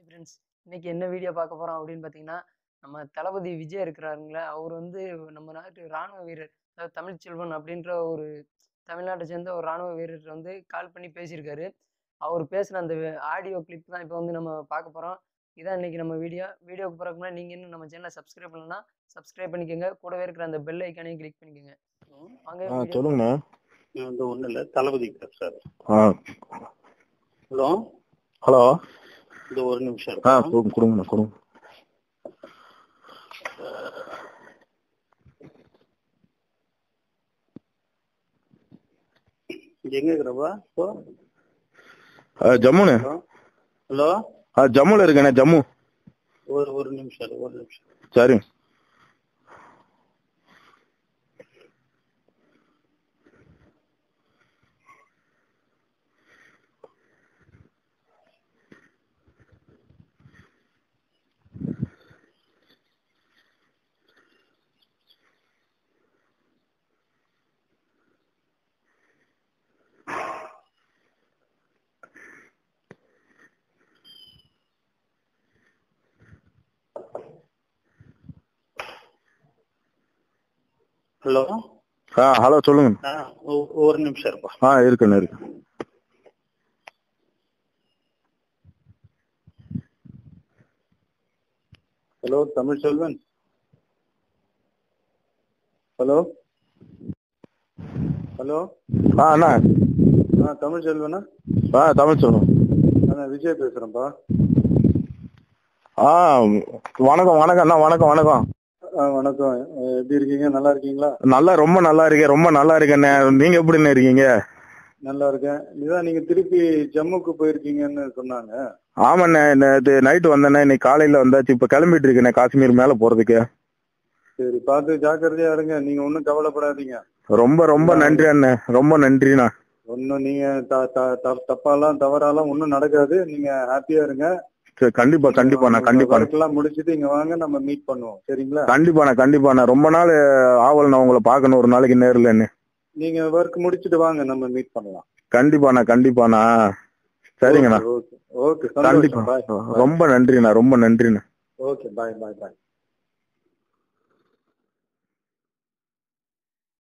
Friends இன்னைக்கு என்ன video பார்க்க போறோம் அப்படின்னு பார்த்தீங்கன்னா நம்ம தளபதி விஜய் இருக்கிறாருங்களே அவர் வந்து நம்ம நாட்டு ராணுவ வீரர் அதாவது தமிழ்ச்செல்வன் அப்படின்ற ஒரு தமிழ்நாட்டை சேர்ந்த ஒரு ராணுவ வீரர் வந்து கால் பண்ணி பேசியிருக்காரு அவர் பேசின அந்த ஆடியோ கிளிப் தான் இப்போ வந்து நம்ம பார்க்க போகிறோம் இதான் இன்னைக்கு நம்ம வீடியோ வீடியோக்கு போகிறதுக்கு முன்னாடி நீங்கள் இன்னும் நம்ம சேனலை சப்ஸ்கிரைப் பண்ணலன்னா சப்ஸ்கிரைப் பண்ணிக்கோங்க கூடவே இருக்கிற அந்த பெல் ஐக்கானையும் கிளிக் பண்ணிக்கோங்க வாங்க ஆ video- சொல்லுங்கண்ணா வந்து ஒண்ணும் இல்ல தளபதி பேசுறாரு ஆ ஹலோ ஹலோ இந்த ஒரு நிமிஷம் ஆ இருக்கும். கொடுங்க கொடுங்கண்ணா கொடுங்க எங்க இருக்கிறப்பா இப்போ ஆ, ஜம்முண்ணே ஹலோ ஹலோ ஆ ஜம்முல இருக்கேண்ணே ஜம்மு ஒரு ஒரு நிமிஷம் இரு, ஒரு நிமிஷம் சரி ஹலோ ஆ ஹலோ சொல்லுங்க ஆ ஒ- ஒரு நிமிஷம் இருப்பா ஆ இருக்குண்ணே இருக்கு hello Tamil Selvan hello hello ஆ அண்ணா ஆ தமிழ் செல்வனா ஆ தமிழ் சொல்லுங்க நான் விஜய் பேசுறேன்ப்பா ஆ வணக்கம் வணக்கம் அண்ணா வணக்கம் வணக்கம் ஆ, வணக்கம் அஹ், எப்படி இருக்கீங்க நல்லா இருக்கீங்களா நல்லா ரொம்ப நல்லா இருக்கேன் ரொம்ப நல்லா இருக்கேண்ணே நீங்க எப்படிண்ணே இருக்கீங்க நல்லா இருக்கேன் இதான் நீங்க திருப்பி ஜம்முக்கு போயிருக்கீங்கன்னு சொன்னாங்க ஆமாண்ணே நேற்று நைட்டு வந்தேண்ணே இன்னைக்கு காலையில வந்தாச்சு இப்ப கிளம்பிட்டு இருக்கேண்ணே காஷ்மீர் மேல போறதுக்கு சரி பார்த்து ஜாக்கிரதையா இருங்க நீங்க ஒன்றும் கவலைப்படாதீங்க ரொம்ப ரொம்ப நன்றி அண்ணே ரொம்ப நன்றிண்ணா ஒன்னும் நீங்க த- த- த- தப்பாலாம் தவறாலாம் ஒன்றும் நடக்காது நீங்க ஹாப்பியா இருங்க சரி, கண்டிப்பா கண்டிப்பாண்ணா கண்டிப்பாண்ணே ஒர்க்லாம் முடிச்சிட்டு இங்க வாங்க நம்ம மீட் பண்ணுவோம் சரிங்களா கண்டிப்பாண்ணா கண்டிப்பாண்ணா ரொம்ப நாள் ஆவல் நான் உங்களை பார்க்கணும் ஒரு நாளைக்கு நேரில் நீங்க ஒர்க் முடிச்சிட்டு வாங்க நம்ம மீட் பண்ணலாம் கண்டிப்பாண்ணா கண்டிப்பாண்ணா சரிங்கண்ணா ஓகே ஓகே கண்டிப்பா பாய் ரொம்ப நன்றிண்ணா ரொம்ப நன்றிண்ணா ஓகே பாய் பாய் பாய்